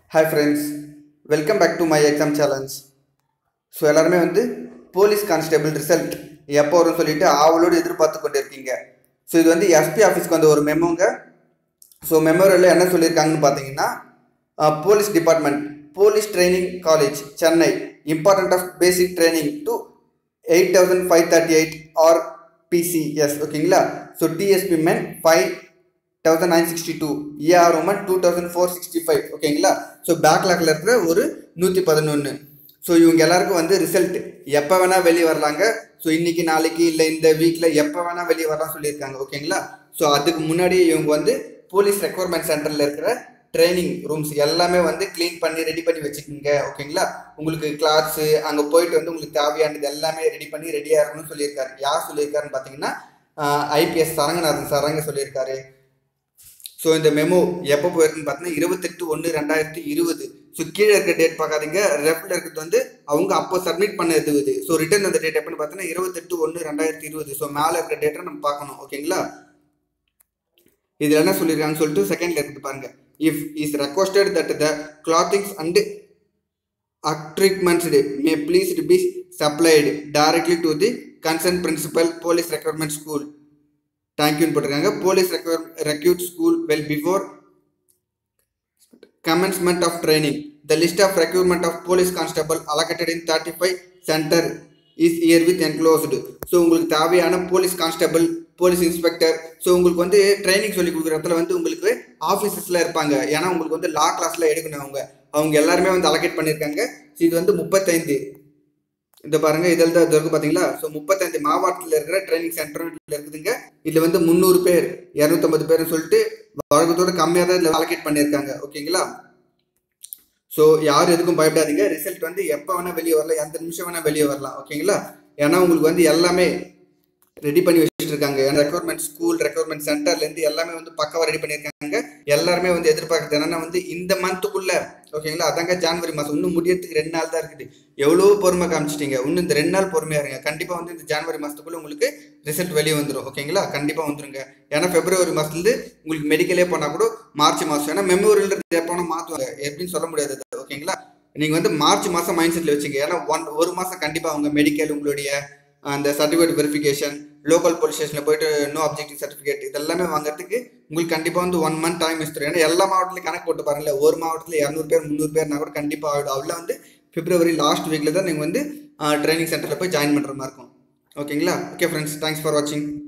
hi friends welcome back to my exam challenge so எல்லாருமே வந்து police constable result எப்போ வரும்னு சொல்லிட்டு ஆவலோடு எதிர்பார்த்து கொண்டு இருக்கீங்க ஸோ இது வந்து எஸ்பி ஆஃபீஸ்க்கு வந்த ஒரு மெமோங்க ஸோ மெமோரியில் என்ன சொல்லியிருக்காங்கன்னு பார்த்தீங்கன்னா police department police training college Chennai important of basic training to eight thousand five thirty eight AR PCs ஓகேங்களா so DSP men five thousand nine sixty two AR women two thousand four sixty five ஓகேங்களா so பேக்லாக்ல இருக்கிற ஒரு நூற்றி பதினொன்று so இவங்க எல்லாருக்கும் வந்து ரிசல்ட் எப்போ வேணால் வெளியே வரலாங்க ஸோ இன்னைக்கு நாளைக்கு இல்லை இந்த வீக்கில் எப்போ வேணால் வெளியே வரலாம் சொல்லியிருக்காங்க ஓகேங்களா ஸோ அதுக்கு முன்னாடி இவங்க வந்து போலீஸ் ரெக்வயர்மெண்ட் சென்டரில் இருக்கிற ட்ரைனிங் ரூம்ஸ் எல்லாமே வந்து க்ளீன் பண்ணி ரெடி பண்ணி வச்சுக்கோங்க ஓகேங்களா உங்களுக்கு கிளாஸு அங்கே போயிட்டு வந்து உங்களுக்கு தேவையானது எல்லாமே ரெடி பண்ணி ரெடியாக இருக்கணும்னு சொல்லியிருக்காரு யார் சொல்லியிருக்காருன்னு பார்த்தீங்கன்னா ஐபிஎஸ் சரங்கநாதன் சரங்க சொல்லியிருக்காரு ஸோ இந்த மெமோ எப்போ போயிருக்குன்னு பார்த்தீங்கன்னா இருபத்தெட்டு ஒன்று ரெண்டாயிரத்தி இருபது ஸோ கீழே இருக்க டேட் பார்க்காதீங்க ரெஃப்ல இருக்கிறது வந்து அவங்க அப்போ சப்மிட் பண்ணது இது ஸோ ரிட்டர்ன் அந்த டேட் எப்போன்னு பார்த்தீங்கன்னா இருபத்தெட்டு ஒன்று ரெண்டாயிரத்தி இருபது ஸோ மேலே இருக்கிற டேட்டை நம்ம பார்க்கணும் ஓகேங்களா இதில் என்ன சொல்லியிருக்காங்கன்னு சொல்லிட்டு செகண்ட்ல இருக்குது பாருங்க if is requested that the clothings and accoutrements may please be supplied directly to the concern principal police recruitment school தேங்க்யூன்னு போட்டிருக்காங்க police recruit school well before commencement of training the list of requirement of police constable allocated in 35 center is here with enclosed so உங்களுக்கு தேவையான police constable police inspector so உங்களுக்கு வந்து training சொல்லி கொடுக்குற இடத்துல வந்து உங்களுக்கு ஆஃபீஸர்ஸில் இருப்பாங்க ஏன்னா உங்களுக்கு வந்து லா கிளாஸில் எடுக்கணும் அவங்க அவங்க எல்லாருமே வந்து அலோகேட் பண்ணியிருக்காங்க ஸோ இது வந்து முப்பத்தைந்து இந்த பாருங்க இதில் தான் இருக்கு பார்த்தீங்களா ஸோ முப்பத்தஞ்சு மாவட்டத்தில் இருக்கிற ட்ரைனிங் சென்டர் இருக்குதுங்க இதில் வந்து முந்நூறு பேர் இரநூத்தம்பது பேர்னு சொல்லிட்டு வழக்கத்தோட கம்மியாக தான் இதில் அலோகேட் பண்ணியிருக்காங்க ஓகேங்களா ஸோ யாரும் எதுக்கும் பயப்படாதீங்க ரிசல்ட் வந்து எப்போ வேணால் வெளியே வரலாம் எந்த நிமிஷம் வேணால் வெளியே வரலாம் ஓகேங்களா ஏன்னா உங்களுக்கு வந்து எல்லாமே ரெடி பண்ணி வச்சுட்டு இருக்காங்க ரெக்யர்மெண்ட் ஸ்கூல் ரெக்யர்மெண்ட் சென்டர்லேருந்து எல்லாமே வந்து பக்கவாக ரெடி பண்ணியிருக்காங்க எல்லாருமே வந்து எதிர்பார்க்குறது என்னன்னா வந்து இந்த மந்த்துக்குள்ள ஓகேங்களா அதாங்க ஜான்வரி மாதம் இன்னும் முடியறதுக்கு ரெண்டு நாள் தான் இருக்குது எவ்வளோ பொறுமை காமிச்சிட்டீங்க இன்னும் இந்த ரெண்டு நாள் பொறுமையாக இருங்க கண்டிப்பாக வந்து இந்த ஜான்வரி மாதத்துக்குள்ள உங்களுக்கு ரிசல்ட் வெளியே வந்துடும் ஓகேங்களா கண்டிப்பாக வந்துருங்க ஏன்னா பிப்ரவரி மாதத்துலேருந்து உங்களுக்கு மெடிக்கலே போனால் கூட மார்ச் மாதம் ஏன்னா மெமோரியல் எப்போனா மாற்றுவாங்க எப்படின்னு சொல்ல முடியாது ஓகேங்களா நீங்கள் வந்து மார்ச் மாதம் மைண்ட் செட்டில் வச்சுங்க ஏன்னா ஒன் ஒரு மாதம் கண்டிப்பாக அவங்க மெடிக்கல் உங்களுடைய அந்த சர்டிஃபிகேட் வெரிஃபிகேஷன் லோக்கல் போலீஸ் ஸ்டேஷனில் போயிட்டு நோ அப்ஜெக்டிவ் சர்டிஃபிகேட் இதெல்லாமே வாங்குறதுக்கு உங்களுக்கு கண்டிப்பாக வந்து ஒன் மந்த் டைம் வச்சுரும் ஏன்னா எல்லா மாவட்டத்துலையும் கணக்கு போட்டு பாருங்களேன் ஒரு மாவட்டத்தில் இரநூறு பேர் முந்நூறு பேர்னா கூட கண்டிப்பாக ஆகிடும் அவ்வளோ வந்து பிப்ரவரி லாஸ்ட் வீக்கில் தான் நீங்கள் வந்து ட்ரைனிங் சென்டரில் போய் ஜாயின் பண்ணுற மாதிரி இருக்கும் ஓகேங்களா ஓகே ஃப்ரெண்ட்ஸ் தேங்க்ஸ் ஃபார் வாட்சிங்